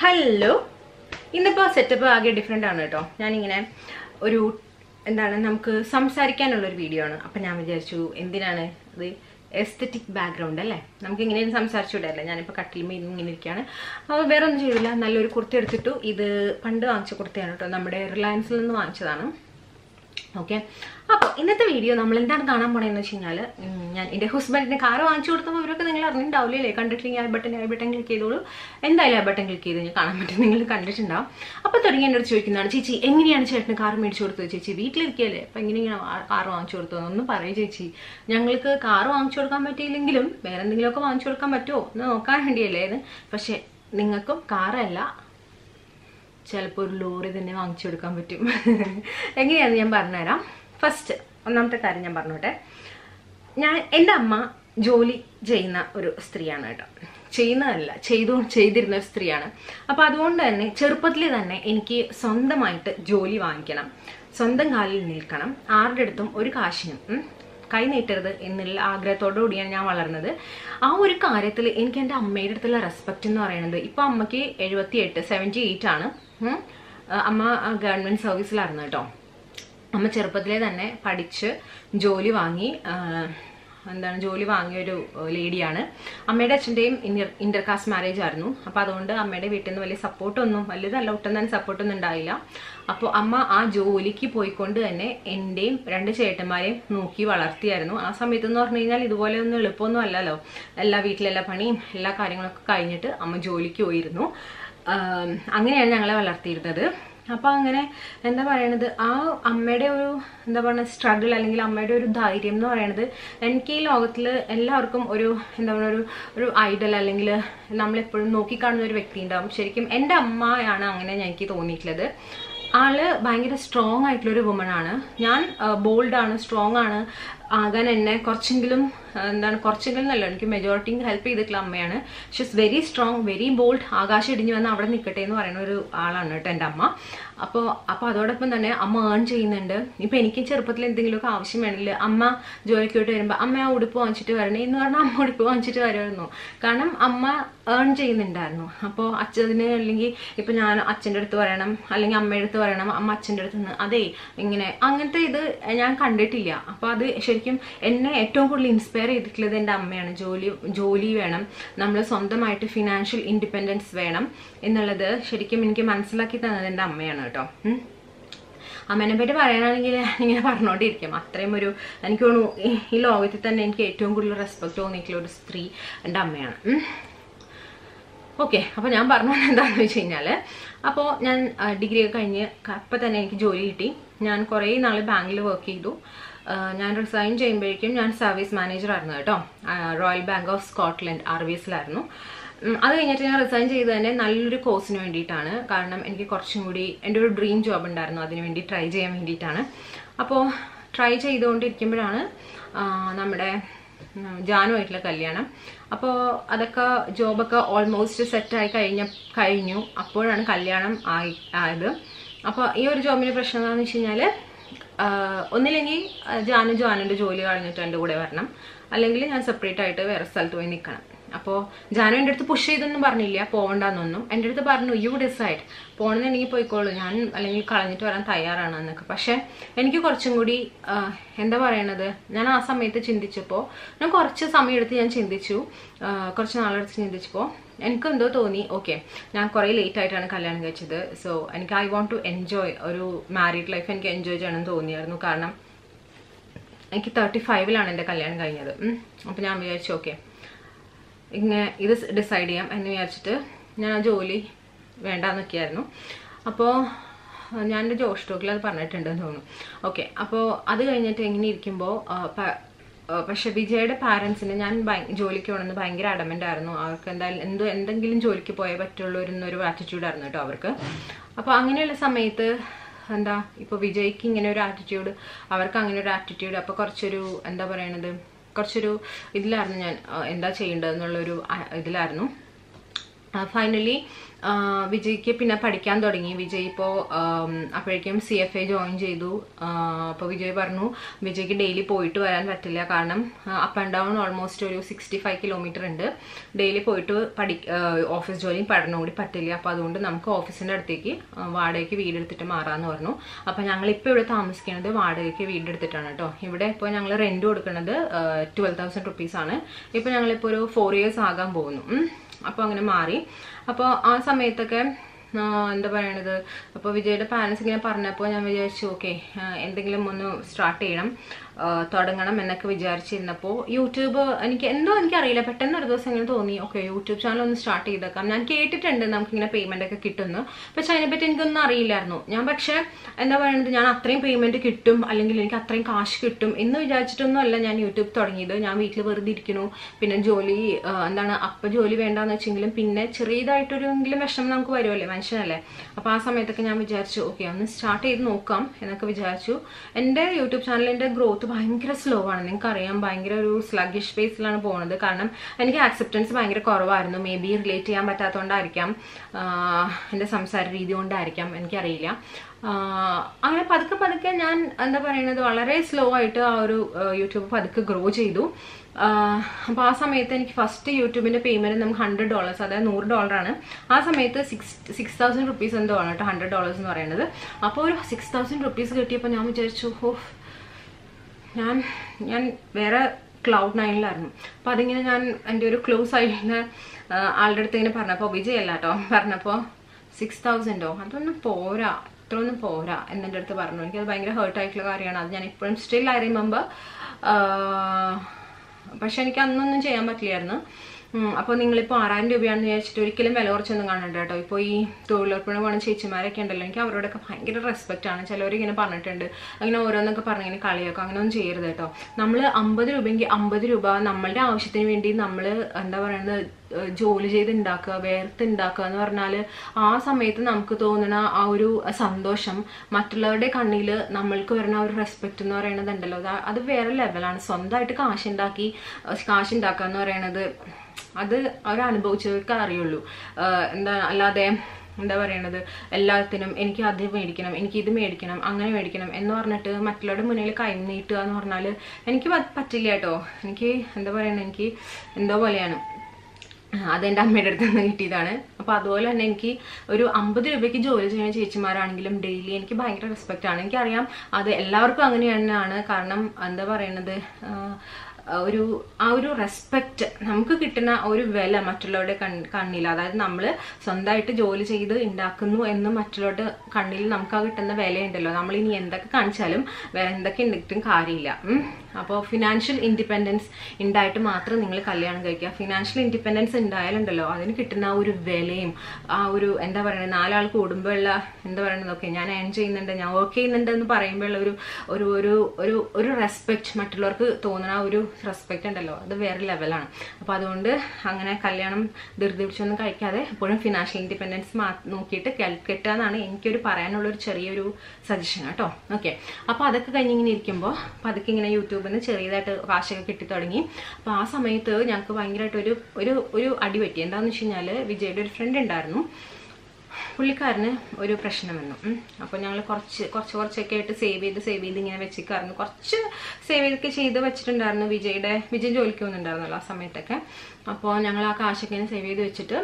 Hello ഇന്നിപ്പോൾ setup ആകെ different ആണ് കേട്ടോ ഞാനിങ്ങനെ ഒരു എന്താണ് നമുക്ക് സംസാരിക്കാനുള്ള ഒരു വീഡിയോ ആണ് അപ്പം ഞാൻ വിചാരിച്ചു എന്തിനാണ് അത് എസ്തറ്റിക് ബാക്ക്ഗ്രൗണ്ട് അല്ലേ നമുക്ക് ഇങ്ങനെ സംസാരിച്ചുകൂടല്ലേ ഞാനിപ്പോൾ കട്ടിൽ മീൻ ഇങ്ങനെ ഇരിക്കുകയാണ് അപ്പോൾ വേറെ ഒന്നും ചെയ്തില്ല നല്ലൊരു കുർത്തി എടുത്തിട്ടു ഇത് പണ്ട് വാങ്ങിച്ച കുർത്തിയാണ് കേട്ടോ നമ്മുടെ റിലയൻസിൽ നിന്ന് വാങ്ങിച്ചതാണ് ഓക്കെ അപ്പോൾ ഇന്നത്തെ വീഡിയോ നമ്മൾ എന്താണ് കാണാൻ പോണതെന്ന് വെച്ച് കഴിഞ്ഞാൽ ഞാൻ എൻ്റെ ഹസ്ബൻഡിന് കാർ വാങ്ങിച്ചു കൊടുത്തപ്പോൾ അവരൊക്കെ നിങ്ങൾ അറിഞ്ഞിട്ടുണ്ടാവില്ലേ കണ്ടിട്ടില്ലെങ്കിൽ I button I button click ചെയ്തോളൂ എന്തായാലും ഐ ബട്ടൺ ക്ലിക്ക് ചെയ്ത് കഴിഞ്ഞാൽ കാണാൻ പറ്റും നിങ്ങൾ കണ്ടിട്ടുണ്ടാവും അപ്പോൾ തുടങ്ങി എന്നോട് ചോദിക്കുന്നതാണ് ചേച്ചി എങ്ങനെയാണ് ചേട്ടന് കാർ മേടിച്ചു കൊടുത്തത് ചേച്ചി വീട്ടിലിരിക്കുകയല്ലേ അപ്പോൾ എങ്ങനെയാണ് കാർ വാങ്ങിച്ചു കൊടുത്തത് ഒന്ന് പറയും ചേച്ചി ഞങ്ങൾക്ക് കാർ വാങ്ങിച്ചു കൊടുക്കാൻ പറ്റിയില്ലെങ്കിലും വേറെ എന്തെങ്കിലുമൊക്കെ വാങ്ങിച്ചു കൊടുക്കാൻ പറ്റുമോ എന്ന് നോക്കാൻ വേണ്ടിയല്ലേ ഇത് പക്ഷേ നിങ്ങൾക്കും കാറല്ല ചിലപ്പോൾ ഒരു ലോറി തന്നെ വാങ്ങിച്ചു കൊടുക്കാൻ പറ്റും എങ്ങനെയാണെന്ന് ഞാൻ പറഞ്ഞുതരാം ഫസ്റ്റ് ഒന്നാമത്തെ കാര്യം ഞാൻ പറഞ്ഞോട്ടെ ഞാൻ എൻ്റെ അമ്മ ജോലി ചെയ്യുന്ന ഒരു സ്ത്രീയാണ് കേട്ടോ ചെയ്യുന്നതല്ല ചെയ്തു ചെയ്തിരുന്ന ഒരു സ്ത്രീയാണ് അപ്പോൾ അതുകൊണ്ട് തന്നെ ചെറുപ്പത്തിൽ തന്നെ എനിക്ക് സ്വന്തമായിട്ട് ജോലി വാങ്ങിക്കണം സ്വന്തം കാലിൽ നിൽക്കണം ആരുടെ അടുത്തും ഒരു കാശിനും ഉം, കൈ നീട്ടരുത് എന്നുള്ള ആഗ്രഹത്തോടു കൂടിയാണ് ഞാൻ വളർന്നത് ആ ഒരു കാര്യത്തിൽ എനിക്ക് എൻ്റെ അമ്മയുടെ അടുത്തുള്ള റെസ്പെക്റ്റ് എന്ന് പറയുന്നത് ഇപ്പം അമ്മയ്ക്ക് എഴുപത്തി എട്ട് സെവൻറ്റി എയ്റ്റ് ആണ് ഉം. അമ്മ ഗവൺമെൻറ് സർവീസിലായിരുന്നു കേട്ടോ അമ്മ ചെറുപ്പത്തിലേ തന്നെ പഠിച്ച് ജോലി വാങ്ങി ആ, എന്താണ് ജോലി വാങ്ങിയ ഒരു ലേഡിയാണ് അമ്മയുടെ അച്ഛൻ്റെയും ഇന്റർ ഇന്റർ കാസ്റ്റ് മാരേജ് ആയിരുന്നു അപ്പോൾ അതുകൊണ്ട് അമ്മയുടെ വീട്ടിൽ നിന്ന് വലിയ സപ്പോർട്ടൊന്നും വലുതല്ല ഒട്ടും തന്നെ സപ്പോർട്ടൊന്നും ഉണ്ടായില്ല അപ്പോൾ അമ്മ ആ ജോലിക്ക് പോയിക്കൊണ്ട് തന്നെ എൻ്റെയും രണ്ട് ചേട്ടന്മാരെയും നോക്കി വളർത്തിയായിരുന്നു ആ സമയത്ത് എന്ന് പറഞ്ഞു കഴിഞ്ഞാൽ ഇതുപോലെ ഒന്നും എളുപ്പമൊന്നും അല്ലല്ലോ എല്ലാ വീട്ടിലെല്ലാ പണിയും എല്ലാ കാര്യങ്ങളൊക്കെ കഴിഞ്ഞിട്ട് അമ്മ ജോലിക്ക് പോയിരുന്നു ആം, അങ്ങനെയാണ് ഞങ്ങളെ വളർത്തിയിരുന്നത് അപ്പോൾ അങ്ങനെ എന്താ പറയണത് ആ അമ്മയുടെ ഒരു എന്താ പറയുക സ്ട്രഗിൾ അല്ലെങ്കിൽ അമ്മയുടെ ഒരു ധൈര്യം എന്ന് പറയണത് എനിക്ക് ഈ ലോകത്തിൽ എല്ലാവർക്കും ഒരു എന്താ പറയുക ഒരു ഒരു ഐഡൽ അല്ലെങ്കിൽ നമ്മളെപ്പോഴും നോക്കിക്കാണുന്ന ഒരു വ്യക്തി ഉണ്ടാവും ശരിക്കും എൻ്റെ അമ്മയാണ് അങ്ങനെ എനിക്ക് തോന്നിയിട്ടുള്ളത് ആള് ഭയങ്കര സ്ട്രോങ് ആയിട്ടുള്ള ഒരു വുമൺ ആണ് ഞാൻ ബോൾഡ് ആണ് സ്ട്രോങ് ആണ് ആകാൻ എന്നെ കുറച്ചെങ്കിലും ആ, എന്താണ് കുറച്ചെങ്കിലും എന്നല്ല എനിക്ക് മെജോറിറ്റി ഹെൽപ്പ് ചെയ്തിട്ടുള്ള അമ്മയാണ് she's very strong very bold ആകാശം ഇടിഞ്ഞു വന്ന് അവിടെ നിൽക്കട്ടെ എന്ന് പറയുന്ന ഒരു ആളാണ് കേട്ടോ എൻ്റെ അമ്മ അപ്പോൾ അപ്പോൾ അതോടൊപ്പം തന്നെ അമ്മ ഏൺ ചെയ്യുന്നുണ്ട് ഇപ്പം എനിക്ക് ചെറുപ്പത്തിൽ എന്തെങ്കിലുമൊക്കെ ആവശ്യം വേണമെങ്കിൽ അമ്മ ജോലിക്ക് പോയിട്ട് വരുമ്പോൾ അമ്മ ആ ഉടുപ്പ് വാങ്ങിച്ചിട്ട് വരണേ എന്ന് പറഞ്ഞാൽ അമ്മ ഉടുപ്പ് വാങ്ങിച്ചിട്ട് വരുമായിരുന്നു കാരണം അമ്മ ഏൺ ചെയ്യുന്നുണ്ടായിരുന്നു അപ്പോൾ അച്ഛന് അല്ലെങ്കിൽ ഇപ്പം ഞാൻ അച്ഛൻ്റെ അടുത്ത് പറയണം അല്ലെങ്കിൽ അമ്മയുടെ അടുത്ത് പറയണം അമ്മ അച്ഛൻ്റെ അടുത്ത് നിന്ന് അതെ ഇങ്ങനെ അങ്ങനത്തെ ഇത് ഞാൻ കണ്ടിട്ടില്ല അപ്പോൾ അത് ശരിക്കും എന്നെ ഏറ്റവും കൂടുതൽ ഇൻസ്പയർ ചെയ്തിട്ടുള്ളത് എൻ്റെ അമ്മയാണ് ജോലി ജോലി വേണം നമ്മൾ സ്വന്തമായിട്ട് ഫിനാൻഷ്യൽ ഇൻഡിപെൻഡൻസ് വേണം എന്നുള്ളത് ശരിക്കും എനിക്ക് മനസ്സിലാക്കി തന്നത് എൻ്റെ അമ്മയാണ് കേട്ടോ ഉം. അമ്മേനെ പറ്റി പറയാനാണെങ്കിൽ ഇങ്ങനെ പറഞ്ഞുകൊണ്ടിരിക്കും അത്രയും ഒരു എനിക്ക് തോന്നുന്നു ഈ- ഈ ലോകത്തിൽ തന്നെ എനിക്ക് ഏറ്റവും കൂടുതൽ റെസ്പെക്ട് തോന്നിയിട്ടുള്ള ഒരു സ്ത്രീ എൻ്റെ അമ്മയാണ് ഉം. ഓക്കെ അപ്പോൾ ഞാൻ പറഞ്ഞു എന്താണെന്ന് വെച്ച് കഴിഞ്ഞാൽ അപ്പോൾ ഞാൻ ഡിഗ്രി ഒക്കെ കഴിഞ്ഞ് അപ്പം തന്നെ എനിക്ക് ജോലി കിട്ടി ഞാൻ കുറേ നാൾ ബാങ്കിൽ വർക്ക് ചെയ്തു ആ, ഞാൻ റിസൈൻ ചെയ്യുമ്പോഴേക്കും ഞാൻ സർവീസ് മാനേജർ ആയിരുന്നു കേട്ടോ ആ, Royal Bank of Scotland R B എസിലായിരുന്നു ഉം, അത് കഴിഞ്ഞിട്ട് ഞാൻ റിസൈൻ ചെയ്ത് തന്നെ നല്ലൊരു കോഴ്സിന് വേണ്ടിയിട്ടാണ് കാരണം എനിക്ക് കുറച്ചും കൂടി എൻ്റെ ഒരു ഡ്രീം ജോബ് ഉണ്ടായിരുന്നു അതിന് വേണ്ടി ട്രൈ ചെയ്യാൻ വേണ്ടിയിട്ടാണ് അപ്പോൾ ട്രൈ ചെയ്തുകൊണ്ടിരിക്കുമ്പോഴാണ് ആ, നമ്മുടെ ഉം, ജാനുമായിട്ടുള്ള കല്യാണം അപ്പോൾ അതൊക്കെ ജോബൊക്കെ ഓൾമോസ്റ്റ് സെറ്റായി കഴിഞ്ഞ കഴിഞ്ഞു അപ്പോഴാണ് കല്യാണം ആയി ആയത് അപ്പോൾ ഈ ഒരു ജോബിൻ്റെ പ്രശ്നം എന്താണെന്ന് വെച്ച് കഴിഞ്ഞാൽ ഒന്നില്ലെങ്കിൽ ജാനു ജാനുൻ്റെ ജോലി കളഞ്ഞിട്ട് എൻ്റെ കൂടെ വരണം അല്ലെങ്കിൽ ഞാൻ സെപ്പറേറ്റ് ആയിട്ട് വേറെ സ്ഥലത്ത് പോയി നിൽക്കണം അപ്പോൾ ജാനു എൻ്റെ അടുത്ത് പുഷ് ചെയ്തൊന്നും പറഞ്ഞില്ല പോകണ്ടെന്നൊന്നും എൻ്റെ അടുത്ത് പറഞ്ഞു യു ഡിസൈഡ് പോകണമെന്നുണ്ടെങ്കിൽ പോയിക്കോളൂ ഞാൻ അല്ലെങ്കിൽ കളഞ്ഞിട്ട് വരാൻ തയ്യാറാണ് എന്നൊക്കെ പക്ഷേ എനിക്ക് കുറച്ചും കൂടി ആ, എന്താ പറയണത് ഞാൻ ആ സമയത്ത് ചിന്തിച്ചപ്പോൾ ഞാൻ കുറച്ച് സമയം എടുത്ത് ഞാൻ ചിന്തിച്ചു ആ, കുറച്ച് നാളെടുത്ത് ചിന്തിച്ചപ്പോൾ എനിക്ക് എന്തോ തോന്നി ഓക്കെ ഞാൻ കുറേ ലേറ്റ് ആയിട്ടാണ് കല്യാണം കഴിച്ചത് സോ എനിക്ക് ഐ വോണ്ട് ടു എൻജോയ് ഒരു മാരീഡ് ലൈഫ് എനിക്ക് എൻജോയ് ചെയ്യണമെന്ന് തോന്നിയായിരുന്നു കാരണം എനിക്ക് തേർട്ടി ഫൈവിലാണ് എൻ്റെ കല്യാണം കഴിഞ്ഞത് അപ്പോൾ ഞാൻ വിചാരിച്ചു ഓക്കെ ഇങ്ങനെ ഇത് ഡിസൈഡ് ചെയ്യാം എന്ന് വിചാരിച്ചിട്ട് ഞാൻ ആ ജോലി വേണ്ടാന്നൊക്കെയായിരുന്നു അപ്പോൾ ഞാൻ എൻ്റെ ജോഷ് ടോക്കിൽ അത് പറഞ്ഞിട്ടുണ്ടെന്ന് തോന്നുന്നു ഓക്കെ അപ്പോൾ അത് കഴിഞ്ഞിട്ട് ഇങ്ങനെ ഇരിക്കുമ്പോൾ പക്ഷെ വിജയുടെ പാരൻസിന് ഞാൻ ഭയ- ജോലിക്ക് പോകണമെന്ന് ഭയങ്കര അഡമൻ്റ് ആയിരുന്നു അവർക്ക് എന്തായാലും എന്തോ എന്തെങ്കിലും ജോലിക്ക് പോയേ പറ്റുള്ളൂ എന്നൊരു ആറ്റിറ്റ്യൂഡായിരുന്നു കേട്ടോ അവർക്ക് അപ്പോൾ അങ്ങനെയുള്ള സമയത്ത് എന്താ ഇപ്പോൾ വിജയ്ക്ക് ഇങ്ങനെ ഒരു ആറ്റിറ്റ്യൂഡ് അവർക്ക് അങ്ങനെ ഒരു ആറ്റിറ്റ്യൂഡ് അപ്പോൾ കുറച്ചൊരു എന്താ പറയണത് കുറച്ചൊരു ഇതിലായിരുന്നു ഞാൻ ആ, എന്താ ചെയ്യേണ്ടത് എന്നുള്ളൊരു ആ, ഇതിലായിരുന്നു ഫൈനലി വിജയ്ക്ക് പിന്നെ പഠിക്കാൻ തുടങ്ങി വിജയ് ഇപ്പോൾ അപ്പോഴേക്കും സി എഫ് എ ജോയിൻ ചെയ്തു അപ്പോൾ വിജയ് പറഞ്ഞു വിജയ്ക്ക് ഡെയിലി പോയിട്ട് വരാൻ പറ്റില്ല കാരണം അപ്പ് ആൻഡ് ഡൗൺ ഓൾമോസ്റ്റ് ഒരു സിക്സ്റ്റി ഫൈവ് കിലോമീറ്റർ ഉണ്ട് ഡെയിലി പോയിട്ട് പഠി ഓഫീസ് ജോലിയും പഠനവും കൂടി പറ്റില്ല അപ്പോൾ അതുകൊണ്ട് നമുക്ക് ഓഫീസിൻ്റെ അടുത്തേക്ക് ആ, വാടകയ്ക്ക് വീടെടുത്തിട്ട് മാറാമെന്ന് പറഞ്ഞു അപ്പോൾ ഞങ്ങൾ ഇപ്പോൾ ഇവിടെ താമസിക്കുന്നത് വാടകയ്ക്ക് വീടെടുത്തിട്ടാണ് കേട്ടോ ഇവിടെ ഇപ്പോൾ ഞങ്ങൾ റെൻറ്റ് കൊടുക്കുന്നത് ട്വൽവ് തൗസൻഡ് റുപ്പീസാണ് ഇപ്പോൾ ഞങ്ങളിപ്പോൾ ഒരു ഫോർ ഇയേഴ്സ് ആകാൻ പോകുന്നു ഉം. അപ്പോൾ അങ്ങനെ മാറി അപ്പോൾ ആ സമയത്തൊക്കെ ആ, എന്താ പറയണത് അപ്പോൾ വിജയുടെ പാരൻസ് ഇങ്ങനെ പറഞ്ഞപ്പോൾ ഞാൻ വിചാരിച്ചു ഓക്കെ എന്തെങ്കിലും ഒന്ന് സ്റ്റാർട്ട് ചെയ്യണം ആ, തുടങ്ങണം എന്നൊക്കെ വിചാരിച്ചിരുന്നപ്പോൾ യൂട്യൂബ് എനിക്ക് എന്തോ എനിക്കറിയില്ല പെട്ടെന്ന് ഒരു ദിവസം ഇങ്ങനെ തോന്നി ഓക്കെ യൂട്യൂബ് ചാനൽ ഒന്ന് സ്റ്റാർട്ട് ചെയ്തേക്കാം ഞാൻ കേട്ടിട്ടുണ്ട് നമുക്കിങ്ങനെ പേയ്മെൻ്റ് ഒക്കെ കിട്ടുന്നു പക്ഷെ അതിനെപ്പറ്റി എനിക്കൊന്നും അറിയില്ലായിരുന്നു ഞാൻ പക്ഷേ എന്താ പറയുന്നത് ഞാൻ അത്രയും പേയ്മെൻറ്റ് കിട്ടും അല്ലെങ്കിൽ എനിക്ക് അത്രയും കാശ് കിട്ടും എന്ന് വിചാരിച്ചിട്ടൊന്നും അല്ല ഞാൻ യൂട്യൂബ് തുടങ്ങിയത് ഞാൻ വീട്ടിൽ വെറുതെ ഇരിക്കുന്നു പിന്നെ ജോലി ആ, എന്താണ് അപ്പം ജോലി വേണ്ടാന്ന് വെച്ചെങ്കിലും പിന്നെ ചെറിയതായിട്ടൊരു എങ്കിലും വിഷമം നമുക്ക് വരുമല്ലേ മനുഷ്യനല്ലേ അപ്പോൾ ആ സമയത്തൊക്കെ ഞാൻ വിചാരിച്ചു ഓക്കെ ഒന്ന് സ്റ്റാർട്ട് ചെയ്ത് നോക്കാം എന്നൊക്കെ വിചാരിച്ചു എൻ്റെ യൂട്യൂബ് ചാനലിൻ്റെ ഗ്രോത്ത് ഭയങ്കര സ്ലോ ആണ് നിങ്ങൾക്കറിയാം ഭയങ്കര ഒരു സ്ലഗിഷ് ഫേസിലാണ് പോകുന്നത് കാരണം എനിക്ക് ആക്സെപ്റ്റൻസ് ഭയങ്കര കുറവായിരുന്നു മേ ബി റിലേറ്റ് ചെയ്യാൻ പറ്റാത്തതുകൊണ്ടായിരിക്കാം ആഹ് എൻ്റെ സംസാര രീതി കൊണ്ടായിരിക്കാം എനിക്കറിയില്ല ആഹ് അങ്ങനെ പതുക്കെ പതുക്കെ ഞാൻ എന്താ പറയുന്നത് വളരെ സ്ലോ ആയിട്ട് ആ ഒരു ആഹ് യൂട്യൂബ് പതുക്കെ ഗ്രോ ചെയ്തു അപ്പോൾ ആ സമയത്ത് എനിക്ക് ഫസ്റ്റ് യൂട്യൂബിൻ്റെ പേയ്മെൻറ്റ് നമുക്ക് ഹൺഡ്രഡ് ഡോളേഴ്സ് അതായത് നൂറ് ഡോളറാണ് ആ സമയത്ത് സിക്സ് സിക്സ് തൗസൻഡ് റുപ്പീസ് എന്തോ ആണ് കേട്ടോ ഹൺഡ്രഡ് ഡോളേഴ്സ് എന്ന് പറയുന്നത് അപ്പോൾ ഒരു സിക്സ് തൗസൻഡ് റുപ്പീസ് കിട്ടിയപ്പോൾ ഞാൻ വിചാരിച്ചു ഓ ഞാൻ ഞാൻ വേറെ ക്ലൗഡ് നയനിലായിരുന്നു അപ്പോൾ അതിങ്ങനെ ഞാൻ എൻ്റെ ഒരു ക്ലോസ് ആയിരുന്ന ആ, ആളുടെ അടുത്ത് ഇങ്ങനെ പറഞ്ഞപ്പോൾ വിജയ് അല്ല കേട്ടോ പറഞ്ഞപ്പോൾ സിക്സ് തൗസൻഡോ അതൊന്നും പോരാ ഇത്രയൊന്നും പോരാ എന്നെൻ്റെ അടുത്ത് പറഞ്ഞു എനിക്കത് ഭയങ്കര ഹേർട്ട് ആയിട്ടുള്ള കാര്യമാണ് അത് ഞാൻ ഇപ്പോഴും സ്റ്റിൽ ഐ റിമെമ്പർ പക്ഷെ എനിക്ക് അന്നൊന്നും ചെയ്യാൻ പറ്റില്ലായിരുന്നു അപ്പോൾ നിങ്ങളിപ്പോൾ ആറായിരം രൂപയാണെന്ന് വിചാരിച്ചിട്ട് ഒരിക്കലും വില കുറച്ചൊന്നും കാണണ്ട കേട്ടോ ഇപ്പോൾ ഈ തൊഴിലുറപ്പിന് പോണ ചേച്ചിമാരൊക്കെ ഉണ്ടല്ലോ എനിക്ക് അവരോടൊക്കെ ഭയങ്കര റെസ്പെക്റ്റ് ആണ് ചിലവർ ഇങ്ങനെ പറഞ്ഞിട്ടുണ്ട് അങ്ങനെ ഓരോന്നൊക്കെ പറഞ്ഞ് ഇങ്ങനെ കളിയൊക്കെ അങ്ങനെ ഒന്നും ചെയ്യരുത് കേട്ടോ നമ്മൾ അമ്പത് രൂപയെങ്കിൽ അമ്പത് രൂപ നമ്മളുടെ ആവശ്യത്തിന് വേണ്ടി നമ്മൾ എന്താ പറയുന്നത് ഏഹ് ജോലി ചെയ്ത് ഉണ്ടാക്കുക വേർത്ത് ഉണ്ടാക്കുക എന്ന് പറഞ്ഞാൽ ആ സമയത്ത് നമുക്ക് തോന്നുന്ന ആ ഒരു സന്തോഷം മറ്റുള്ളവരുടെ കണ്ണിൽ നമ്മൾക്ക് വരുന്ന ആ ഒരു റെസ്പെക്റ്റ് എന്ന് പറയുന്നത് ഉണ്ടല്ലോ അത് അത് വേറെ ലെവലാണ് സ്വന്തമായിട്ട് കാശുണ്ടാക്കി ഏഹ് കാശുണ്ടാക്കുക എന്ന് പറയുന്നത് അത് അവർ അനുഭവിച്ചവർക്ക് അറിയുള്ളൂ ഏഹ് എന്താ അല്ലാതെ എന്താ പറയണത് എല്ലാത്തിനും എനിക്ക് അത് മേടിക്കണം എനിക്ക് ഇത് മേടിക്കണം അങ്ങനെ മേടിക്കണം എന്ന് പറഞ്ഞിട്ട് മറ്റുള്ളവരുടെ മുന്നിൽ കൈ നീട്ടുക എന്ന് പറഞ്ഞാൽ എനിക്ക് പ- പറ്റില്ല കേട്ടോ എനിക്ക് എന്താ പറയണത് എനിക്ക് എന്തോ പോലെയാണ് അതെൻ്റെ അമ്മയുടെ അടുത്ത് നിന്ന് കിട്ടിയതാണ് അപ്പോൾ അതുപോലെ തന്നെ എനിക്ക് ഒരു അമ്പത് രൂപയ്ക്ക് ജോലി ചെയ്യുന്ന ചേച്ചിമാരാണെങ്കിലും ഡെയിലി എനിക്ക് ഭയങ്കര റെസ്പെക്റ്റ് ആണ് എനിക്കറിയാം അത് എല്ലാവർക്കും അങ്ങനെ തന്നെയാണ് കാരണം എന്താ പറയണത് ആഹ് ഒരു ആ ഒരു റെസ്പെക്റ്റ് നമുക്ക് കിട്ടുന്ന ഒരു വില മറ്റുള്ളവരുടെ കൺ കണ്ണിൽ അതായത് നമ്മൾ സ്വന്തമായിട്ട് ജോലി ചെയ്ത് ഉണ്ടാക്കുന്നു എന്ന് മറ്റുള്ളവരുടെ കണ്ണിൽ നമുക്ക് ആ കിട്ടുന്ന വിലയുണ്ടല്ലോ നമ്മൾ ഇനി എന്തൊക്കെ കാണിച്ചാലും വേറെ എന്തൊക്കെ ഉണ്ടിട്ടും കാര്യമില്ല അപ്പോൾ ഫിനാൻഷ്യൽ ഇൻഡിപെൻഡൻസ് ഉണ്ടായിട്ട് മാത്രം നിങ്ങൾ കല്യാണം കഴിക്കുക ഫിനാൻഷ്യൽ ഇൻഡിപെൻഡൻസ് ഉണ്ടായാലുണ്ടല്ലോ അതിന് കിട്ടുന്ന ആ ഒരു വിലയും ആ ഒരു എന്താ പറയുന്നത് നാലാൾ കൂടുമ്പോഴുള്ള എന്താ പറയുന്നതൊക്കെ ഞാൻ ഏൺ ചെയ്യുന്നുണ്ട് ഞാൻ വർക്ക് ചെയ്യുന്നുണ്ട് എന്ന് പറയുമ്പോഴുള്ള ഒരു ഒരു ഒരു ഒരു ഒരു റെസ്പെക്റ്റ് മറ്റുള്ളവർക്ക് തോന്നുന്ന ആ ഒരു റെസ്പെക്റ്റ് ഉണ്ടല്ലോ അത് വേറെ ലെവലാണ് അപ്പോൾ അതുകൊണ്ട് അങ്ങനെ കല്യാണം ധൃതി പിടിച്ചൊന്നും കഴിക്കാതെ എപ്പോഴും ഫിനാൻഷ്യൽ ഇൻഡിപെൻഡൻസ് മാ നോക്കിയിട്ട് കെൽ- കെട്ടുക എന്നാണ് എനിക്കൊരു പറയാനുള്ള ഒരു ചെറിയൊരു സജഷൻ കേട്ടോ ഓക്കെ അപ്പോൾ അതൊക്കെ കഴിഞ്ഞിങ്ങനെ ഇരിക്കുമ്പോൾ അപ്പോൾ അതൊക്കെ ഇങ്ങനെ യൂട്യൂബിൽ നിന്ന് ചെറിയതായിട്ട് കാശൊക്കെ കിട്ടി തുടങ്ങി അപ്പോൾ ആ സമയത്ത് ഞങ്ങൾക്ക് ഭയങ്കരമായിട്ട് ഒരു ഒരു ഒരു അടി പറ്റി എന്താണെന്ന് വെച്ച് കഴിഞ്ഞാൽ വിജയുടെ ഒരു ഫ്രണ്ട് ഉണ്ടായിരുന്നു പുള്ളിക്കാരന് ഒരു പ്രശ്നം വന്നു അപ്പോൾ ഞങ്ങൾ കുറച്ച് കുറച്ച് കുറച്ചൊക്കെ ആയിട്ട് സേവ് ചെയ്ത് സേവ് ചെയ്ത് ഇങ്ങനെ വെച്ചിരിക്കായിരുന്നു കുറച്ച് സേവ് ചെയ്തൊക്കെ ചെയ്ത് വെച്ചിട്ടുണ്ടായിരുന്നു വിജയുടെ വിജയ് ജോലിക്ക് പോകുന്നുണ്ടായിരുന്നല്ലോ ആ സമയത്തൊക്കെ അപ്പോൾ ഞങ്ങൾ ആ കാശൊക്കെ ഇങ്ങനെ സേവ് ചെയ്ത് വെച്ചിട്ട്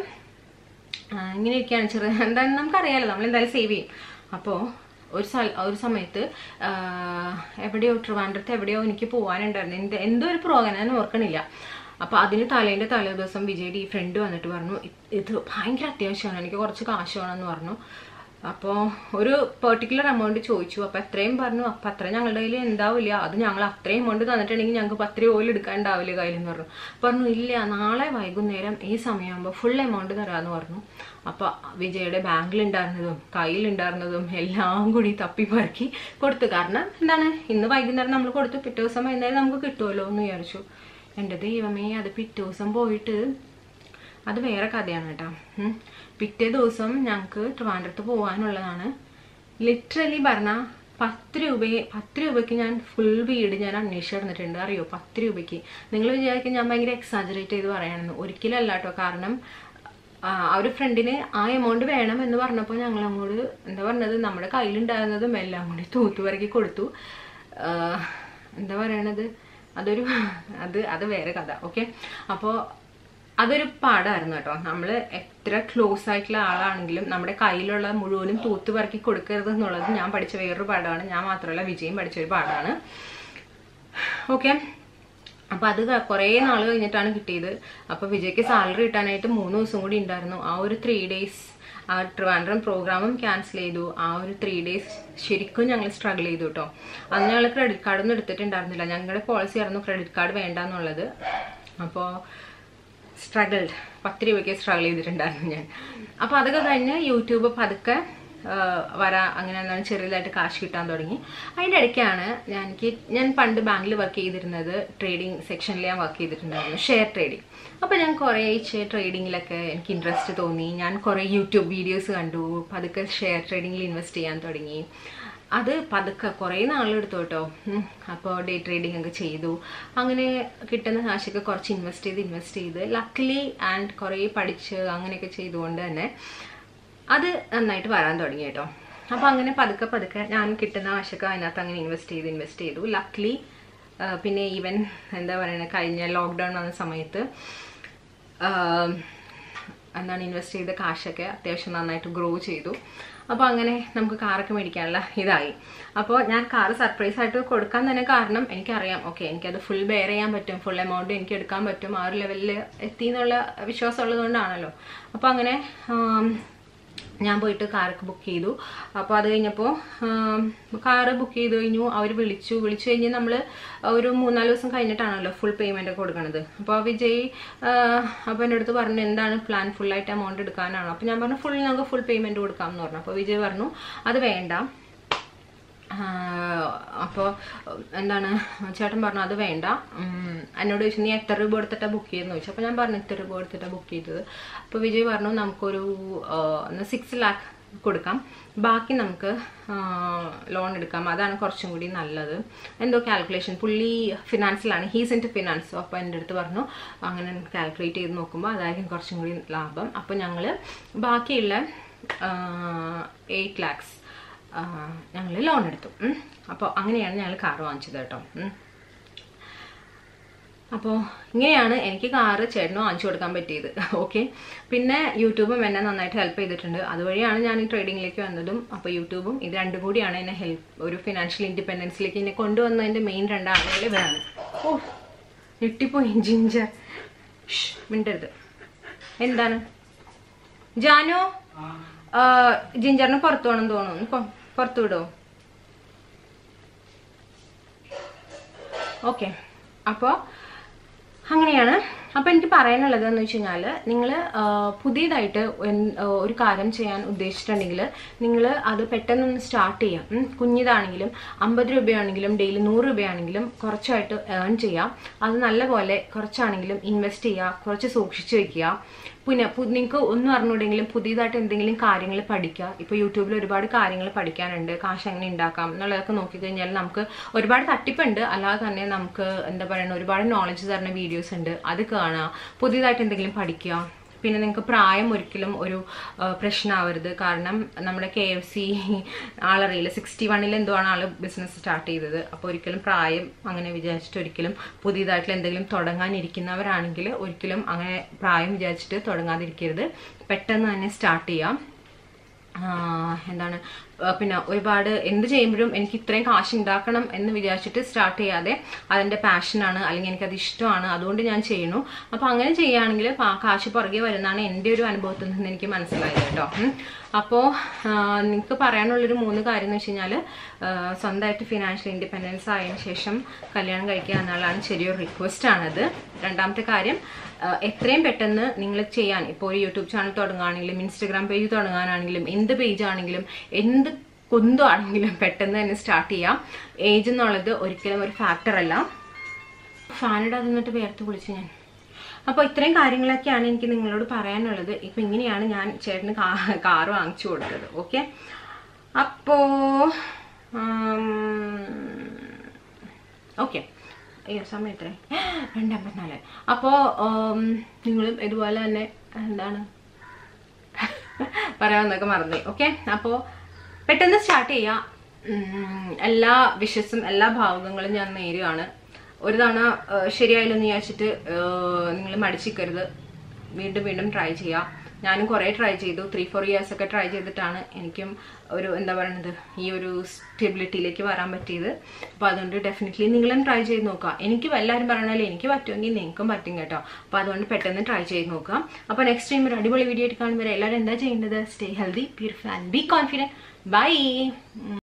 ആ, ഇങ്ങനെ ഇരിക്കുകയാണ് ചെറിയ എന്താണെന്ന് നമുക്കറിയാലോ നമ്മൾ എന്തായാലും സേവ് ചെയ്യും അപ്പോൾ ഒരു സ്ഥല ഒരു സമയത്ത് ആ, എവിടെയോ ട്രിവാൻഡ്രത്ത് എവിടെയോ എനിക്ക് പോകാനുണ്ടായിരുന്നു എന്ത് എന്തോ ഒരു പ്രോഗ്രാം ഞാൻ ഓർക്കണില്ല അപ്പോൾ അതിന് തലേൻ്റെ തലേ ദിവസം വിജയുടെ ഈ ഫ്രണ്ട് വന്നിട്ട് പറഞ്ഞു "ഇത് ഇത് ഭയങ്കര അത്യാവശ്യമാണ് എനിക്ക് കുറച്ച് കാശ് വേണമെന്ന് പറഞ്ഞു അപ്പോൾ ഒരു പെർട്ടിക്കുലർ എമൗണ്ട് ചോദിച്ചു അപ്പോൾ എത്രയും പറഞ്ഞു അപ്പം അത്ര ഞങ്ങളുടെ കയ്യിൽ ഉണ്ടാവില്ല അത് ഞങ്ങൾ അത്രയും എമൗണ്ട് തന്നിട്ടുണ്ടെങ്കിൽ ഞങ്ങൾക്ക് അത്രയും ഓയിൽ എടുക്കാൻ ഉണ്ടാവില്ല കയ്യിലെന്ന് പറഞ്ഞു പറഞ്ഞു ഇല്ല നാളെ വൈകുന്നേരം ഈ സമയമാകുമ്പോൾ ഫുൾ എമൗണ്ട് തരാമെന്ന് പറഞ്ഞു അപ്പോൾ വിജയുടെ ബാങ്കിലുണ്ടായിരുന്നതും കയ്യിലുണ്ടായിരുന്നതും എല്ലാം കൂടി തപ്പി പറക്കി കൊടുത്തു കാരണം എന്താണ് ഇന്ന് വൈകുന്നേരം നമ്മൾ കൊടുത്തു പിറ്റേ ദിവസം വൈകുന്നേരം നമുക്ക് കിട്ടുമല്ലോ എന്ന് വിചാരിച്ചു എൻ്റെ ദൈവമേ അത് പിറ്റേ ദിവസം പോയിട്ട് അത് വേറെ കഥയാണ് കേട്ടോ ഉം. പിറ്റേ ദിവസം ഞങ്ങൾക്ക് ട്രിവാൻഡ്രത്ത് പോകാനുള്ളതാണ് ലിറ്ററലി പറഞ്ഞാൽ പത്ത് രൂപയെ പത്ത് രൂപയ്ക്ക് ഞാൻ ഫുൾ വീട് ഞാൻ അന്വേഷിച്ച് നടന്നിട്ടുണ്ട് അറിയോ പത്ത് രൂപയ്ക്ക് നിങ്ങൾ വിചാരിക്കും ഞാൻ ഭയങ്കര എക്സാജറേറ്റ് ചെയ്ത് പറയണമെന്ന് ഒരിക്കലും അല്ല കേട്ടോ കാരണം ആ ആ ഒരു ഫ്രണ്ടിന് ആ എമൗണ്ട് വേണം എന്ന് പറഞ്ഞപ്പോൾ ഞങ്ങൾ അങ്ങോട്ട് എന്താ പറഞ്ഞത് നമ്മുടെ കയ്യിലുണ്ടായിരുന്നതും എല്ലാം കൂടി തൂത്തുപറക്കി കൊടുത്തു ആ, എന്താ പറയണത് അതൊരു അത് അത് വേറെ കഥ ഓക്കെ അപ്പോൾ അതൊരു പാടായിരുന്നു കേട്ടോ നമ്മൾ എത്ര ക്ലോസ് ആയിട്ടുള്ള ആളാണെങ്കിലും നമ്മുടെ കയ്യിലുള്ള മുഴുവനും തൂത്ത് പറക്കി കൊടുക്കരുത് എന്നുള്ളത് ഞാൻ പഠിച്ച വേറൊരു പാഠമാണ് ഞാൻ മാത്രമല്ല വിജയം പഠിച്ച ഒരു പാഠമാണ് ഓക്കെ അപ്പൊ അത് ക- കുറേ നാൾ കഴിഞ്ഞിട്ടാണ് കിട്ടിയത് അപ്പൊ വിജയ്ക്ക് സാലറി കിട്ടാനായിട്ട് മൂന്ന് ദിവസം കൂടി ഉണ്ടായിരുന്നു ആ ഒരു ത്രീ ഡേയ്സ് ആ ട്രിവാൻഡ്രം പ്രോഗ്രാമും ക്യാൻസൽ ചെയ്തു ആ ഒരു ത്രീ ഡേയ്സ് ശരിക്കും ഞങ്ങൾ സ്ട്രഗിൾ ചെയ്തു കേട്ടോ അന്ന് ഞങ്ങൾ ക്രെഡിറ്റ് കാർഡൊന്നും എടുത്തിട്ടുണ്ടായിരുന്നില്ല ഞങ്ങളുടെ പോളിസി ആയിരുന്നു ക്രെഡിറ്റ് കാർഡ് വേണ്ട എന്നുള്ളത് അപ്പോൾ സ്ട്രഗിൾഡ് പത്ത് രൂപയ്ക്ക് സ്ട്രഗിൾ ചെയ്തിട്ടുണ്ടായിരുന്നു ഞാൻ അപ്പോൾ അതൊക്കെ കഴിഞ്ഞ് യൂട്യൂബ് പതുക്കെ ആ, വരാ അങ്ങനെ എന്താണ് ചെറിയതായിട്ട് കാശ് കിട്ടാൻ തുടങ്ങി അതിൻ്റെ ഇടയ്ക്കാണ് ഞാൻ എനിക്ക് ഞാൻ പണ്ട് ബാങ്കിൽ വർക്ക് ചെയ്തിരുന്നത് ട്രേഡിംഗ് സെക്ഷനിൽ ഞാൻ വർക്ക് ചെയ്തിട്ടുണ്ടായിരുന്നു ഷെയർ ട്രേഡിംഗ് അപ്പോൾ ഞാൻ കുറേ ട്രേഡിങ്ങിലൊക്കെ എനിക്ക് ഇൻട്രസ്റ്റ് തോന്നി ഞാൻ കുറേ യൂട്യൂബ് വീഡിയോസ് കണ്ടു പതുക്കെ ഷെയർ ട്രേഡിങ്ങിൽ ഇൻവെസ്റ്റ് ചെയ്യാൻ തുടങ്ങി അത് പതുക്കെ കുറേ നാളെടുത്തു കേട്ടോ അപ്പോൾ ഡേ ട്രേഡിംഗ് ഒക്കെ ചെയ്തു അങ്ങനെ കിട്ടുന്ന കാശൊക്കെ കുറച്ച് ഇൻവെസ്റ്റ് ചെയ്ത് ഇൻവെസ്റ്റ് ചെയ്ത് ലക്ലി ആൻഡ് കുറേ പഠിച്ച് അങ്ങനെയൊക്കെ ചെയ്തുകൊണ്ട് തന്നെ അത് നന്നായിട്ട് വരാൻ തുടങ്ങി കേട്ടോ അപ്പോൾ അങ്ങനെ പതുക്കെ പതുക്കെ ഞാൻ കിട്ടുന്ന കാശൊക്കെ അതിനകത്ത് അങ്ങനെ ഇൻവെസ്റ്റ് ചെയ്ത് ഇൻവെസ്റ്റ് ചെയ്തു ലക്ലി പിന്നെ ഈവൻ എന്താ പറയുക കഴിഞ്ഞ ലോക്ക്ഡൗൺ വന്ന സമയത്ത് ആഹ് എന്താണ് ഇൻവെസ്റ്റ് ചെയ്ത കാശൊക്കെ അത്യാവശ്യം നന്നായിട്ട് ഗ്രോ ചെയ്തു അപ്പോൾ അങ്ങനെ നമുക്ക് കാറൊക്കെ മേടിക്കാനുള്ള ഇതായി അപ്പോൾ ഞാൻ കാറ് സർപ്രൈസ് ആയിട്ട് കൊടുക്കാൻ തന്നെ കാരണം എനിക്കറിയാം ഓക്കെ എനിക്കത് ഫുൾ ബെയർ ചെയ്യാൻ പറ്റും ഫുൾ എമൗണ്ട് എനിക്ക് എടുക്കാൻ പറ്റും ആ ഒരു ലെവലിൽ എത്തി എന്നുള്ള വിശ്വാസം ഉള്ളതുകൊണ്ടാണല്ലോ അപ്പോൾ അങ്ങനെ ആം, ഞാൻ പോയിട്ട് കാറൊക്കെ ബുക്ക് ചെയ്തു അപ്പോൾ അത് കഴിഞ്ഞപ്പോൾ കാറ് ബുക്ക് ചെയ്ത് കഴിഞ്ഞു അവർ വിളിച്ചു വിളിച്ചു കഴിഞ്ഞ് നമ്മൾ ഒരു മൂന്നാല് ദിവസം കഴിഞ്ഞിട്ടാണല്ലോ ഫുൾ പേയ്മെൻ്റ് ഒക്കെ കൊടുക്കണത് അപ്പോൾ വിജയ് അപ്പോൾ എൻ്റെ അടുത്ത് പറഞ്ഞു എന്താണ് പ്ലാൻ ഫുള്ളായിട്ട് എമൗണ്ട് എടുക്കാനാണ് അപ്പോൾ ഞാൻ പറഞ്ഞു ഫുൾ നമുക്ക് ഫുൾ പേയ്മെൻറ്റ് കൊടുക്കാം എന്ന് പറഞ്ഞു അപ്പോൾ വിജയ് പറഞ്ഞു അത് വേണ്ട അപ്പോൾ എന്താണ് ചേട്ടൻ പറഞ്ഞു അത് വേണ്ട ഉം, എന്നോട് ചോദിച്ചു നീ എത്ര രൂപ കൊടുത്തിട്ടാണ് ബുക്ക് ചെയ്തെന്ന് ചോദിച്ചു അപ്പോൾ ഞാൻ പറഞ്ഞു ഇത്ര രൂപ കൊടുത്തിട്ടാണ് ബുക്ക് ചെയ്തത് അപ്പോൾ വിജയ് പറഞ്ഞു നമുക്കൊരു സിക്സ് ലാക്ക് കൊടുക്കാം ബാക്കി നമുക്ക് ലോൺ എടുക്കാം അതാണ് കുറച്ചും കൂടി നല്ലത് എന്തോ കാൽക്കുലേഷൻ പുള്ളി ഫിനാൻസിലാണ് ഹീസ് ഇൻ ടു ഫിനാൻസ് അപ്പോൾ എൻ്റെ അടുത്ത് പറഞ്ഞു അങ്ങനെ കാൽക്കുലേറ്റ് ചെയ്ത് നോക്കുമ്പോൾ അതായിരിക്കും കുറച്ചും കൂടി ലാഭം അപ്പോൾ ഞങ്ങൾ ബാക്കിയുള്ള എയ്റ്റ് ലാക്സ് ഞങ്ങൾ ലോൺ എടുത്തു അപ്പോൾ അങ്ങനെയാണ് ഞങ്ങൾ കാർ വാങ്ങിച്ചത് കേട്ടോ ഉം. അപ്പോൾ ഇങ്ങനെയാണ് എനിക്ക് കാറ് ചേട്ടന് വാങ്ങിച്ചു കൊടുക്കാൻ പറ്റിയത് ഓക്കെ പിന്നെ യൂട്യൂബും എന്നെ നന്നായിട്ട് ഹെൽപ്പ് ചെയ്തിട്ടുണ്ട് അതുവഴിയാണ് ഞാൻ ഈ ട്രേഡിങ്ങിലേക്ക് വന്നതും അപ്പോൾ യൂട്യൂബും ഇത് രണ്ടും കൂടിയാണ് എന്നെ ഹെൽപ്പ് ഒരു ഫിനാൻഷ്യൽ ഇൻഡിപെൻഡൻസിലേക്ക് എന്നെ കൊണ്ടുവന്നതിൻ്റെ മെയിൻ രണ്ടാളുകൾ ഇവരാണ് ഓ ഞെട്ടിപ്പോയി ജിഞ്ചർ ഷ്, മിണ്ടരുത് എന്താണ് ജാനു ആ, ജിഞ്ചറിന് പുറത്തു പോകണം തോന്നുന്നു കൊ- പുറത്തു വിടുമോ ഓക്കെ അപ്പോൾ അങ്ങനെയാണ് അപ്പോൾ എനിക്ക് പറയാനുള്ളത് എന്ന് വെച്ച് കഴിഞ്ഞാൽ നിങ്ങൾ പുതിയതായിട്ട് എൻ- ആ, ഒരു കാര്യം ചെയ്യാൻ ഉദ്ദേശിച്ചിട്ടുണ്ടെങ്കിൽ നിങ്ങൾ അത് പെട്ടെന്നൊന്ന് സ്റ്റാർട്ട് ചെയ്യാം ഉം. കുഞ്ഞിതാണെങ്കിലും അമ്പത് രൂപയാണെങ്കിലും ഡെയിലി നൂറ് രൂപയാണെങ്കിലും കുറച്ചായിട്ട് ഏൺ ചെയ്യാം അത് നല്ലപോലെ കുറച്ചാണെങ്കിലും ഇൻവെസ്റ്റ് ചെയ്യുക കുറച്ച് സൂക്ഷിച്ച് വെക്കുക പിന്നെ നിങ്ങൾക്ക് ഒന്നും അറിഞ്ഞൂടെങ്കിലും പുതിയതായിട്ട് എന്തെങ്കിലും കാര്യങ്ങൾ പഠിക്കുക ഇപ്പോൾ യൂട്യൂബിൽ ഒരുപാട് കാര്യങ്ങൾ പഠിക്കാനുണ്ട് കാശ് എങ്ങനെ ഉണ്ടാക്കാം എന്നുള്ളതൊക്കെ നോക്കിക്കഴിഞ്ഞാൽ നമുക്ക് ഒരുപാട് തട്ടിപ്പുണ്ട് അല്ലാതെ തന്നെ നമുക്ക് എന്താ പറയുക ഒരുപാട് നോളജ് തരുന്ന വീഡിയോസ് ഉണ്ട് അത് കാണുക പുതിയതായിട്ട് എന്തെങ്കിലും പഠിക്കുക പിന്നെ നിങ്ങൾക്ക് പ്രായം ഒരിക്കലും ഒരു ആ, പ്രശ്നമാവരുത് കാരണം നമ്മുടെ കെ എഫ് സി ആളറിയില്ല സിക്സ്റ്റി വണ്ണിൽ എന്തോ ആണ് ആള് ബിസിനസ് സ്റ്റാർട്ട് ചെയ്തത് അപ്പോൾ ഒരിക്കലും പ്രായം അങ്ങനെ വിചാരിച്ചിട്ട് ഒരിക്കലും പുതിയതായിട്ടുള്ള എന്തെങ്കിലും തുടങ്ങാനിരിക്കുന്നവരാണെങ്കിൽ ഒരിക്കലും അങ്ങനെ പ്രായം വിചാരിച്ചിട്ട് തുടങ്ങാതിരിക്കരുത് പെട്ടെന്ന് തന്നെ സ്റ്റാർട്ട് ചെയ്യാം ആ, എന്താണ് ആ, പിന്നെ ഒരുപാട് എന്ത് ചെയ്യുമ്പോഴും എനിക്ക് ഇത്രയും കാശ് ഉണ്ടാക്കണം എന്ന് വിചാരിച്ചിട്ട് സ്റ്റാർട്ട് ചെയ്യാതെ അതിൻ്റെ പാഷനാണ് അല്ലെങ്കിൽ എനിക്കത് ഇഷ്ടമാണ് അതുകൊണ്ട് ഞാൻ ചെയ്യുന്നു അപ്പോൾ അങ്ങനെ ചെയ്യുകയാണെങ്കിൽ പാ- കാശ് പുറകെ വരുന്നതാണ് എൻ്റെ ഒരു അനുഭവത്തിൽ നിന്ന് എനിക്ക് മനസ്സിലായത് കേട്ടോ ഉം. അപ്പോൾ നിങ്ങൾക്ക് പറയാനുള്ളൊരു മൂന്ന് കാര്യം എന്ന് വെച്ച് കഴിഞ്ഞാൽ സ്വന്തമായിട്ട് ഫിനാൻഷ്യൽ ഇൻഡിപെൻഡൻസ് ആയതിനു ശേഷം കല്യാണം കഴിക്കുക എന്നുള്ളതാണ് ചെറിയൊരു റിക്വസ്റ്റ് ആണത് രണ്ടാമത്തെ കാര്യം ആ, എത്രയും പെട്ടെന്ന് നിങ്ങൾ ചെയ്യാൻ ഇപ്പോൾ ഒരു യൂട്യൂബ് ചാനൽ തുടങ്ങുകയാണെങ്കിലും ഇൻസ്റ്റഗ്രാം പേജ് തുടങ്ങാനാണെങ്കിലും എന്ത് പേജ് ആണെങ്കിലും എന്ത് കുന്തം ആണെങ്കിലും പെട്ടെന്ന് തന്നെ സ്റ്റാർട്ട് ചെയ്യാം ഏജ് എന്നുള്ളത് ഒരിക്കലും ഒരു ഫാക്ടർ അല്ല ഫാനിടെ നിന്നിട്ട് വേർത്ത് കുളിച്ച് ഞാൻ അപ്പോൾ ഇത്രയും കാര്യങ്ങളൊക്കെയാണ് എനിക്ക് നിങ്ങളോട് പറയാനുള്ളത് ഇപ്പം ഇങ്ങനെയാണ് ഞാൻ ചേട്ടന് കാ- കാറ് വാങ്ങിച്ചു കൊടുത്തത് ഓക്കെ അപ്പോൾ ഓക്കെ അയ്യോ സമയം എത്ര രണ്ടമ്പത്തിനാല് അപ്പോൾ നിങ്ങളും ഇതുപോലെ തന്നെ എന്താണ് പറയാമെന്നൊക്കെ മറന്നു ഓക്കെ അപ്പോൾ പെട്ടെന്ന് സ്റ്റാർട്ട് ചെയ്യാം ഉം, എല്ലാ വിഷസും എല്ലാ ഭാവങ്ങളും ഞാൻ നേരുകയാണ് ഒരു തവണ ആ, ശരിയായില്ലെന്ന് വിചാരിച്ചിട്ട് നിങ്ങൾ മടിച്ചിക്കരുത് വീണ്ടും വീണ്ടും ട്രൈ ചെയ്യാം ഞാനും കുറേ ട്രൈ ചെയ്തു ത്രീ ഫോർ ഇയേഴ്സ് ഒക്കെ ട്രൈ ചെയ്തിട്ടാണ് എനിക്കും ഒരു എന്താ പറയുന്നത് ഈ ഒരു സ്റ്റെബിലിറ്റിയിലേക്ക് വരാൻ പറ്റിയത് അപ്പോൾ അതുകൊണ്ട് ഡെഫിനറ്റ്ലി നിങ്ങളും ട്രൈ ചെയ്ത് നോക്കുക എനിക്ക് എല്ലാവരും പറയണല്ലോ എനിക്ക് പറ്റുമെങ്കിൽ നിങ്ങൾക്കും പറ്റും കേട്ടോ അപ്പോൾ അതുകൊണ്ട് പെട്ടെന്ന് ട്രൈ ചെയ്ത് നോക്കാം അപ്പോൾ നെക്സ്റ്റ് ടൈം ഒരു അടിപൊളി വീഡിയോ ആയിട്ട് കാണുമ്പോൾ എല്ലാവരും എന്താ ചെയ്യേണ്ടത് stay healthy purify and be confident by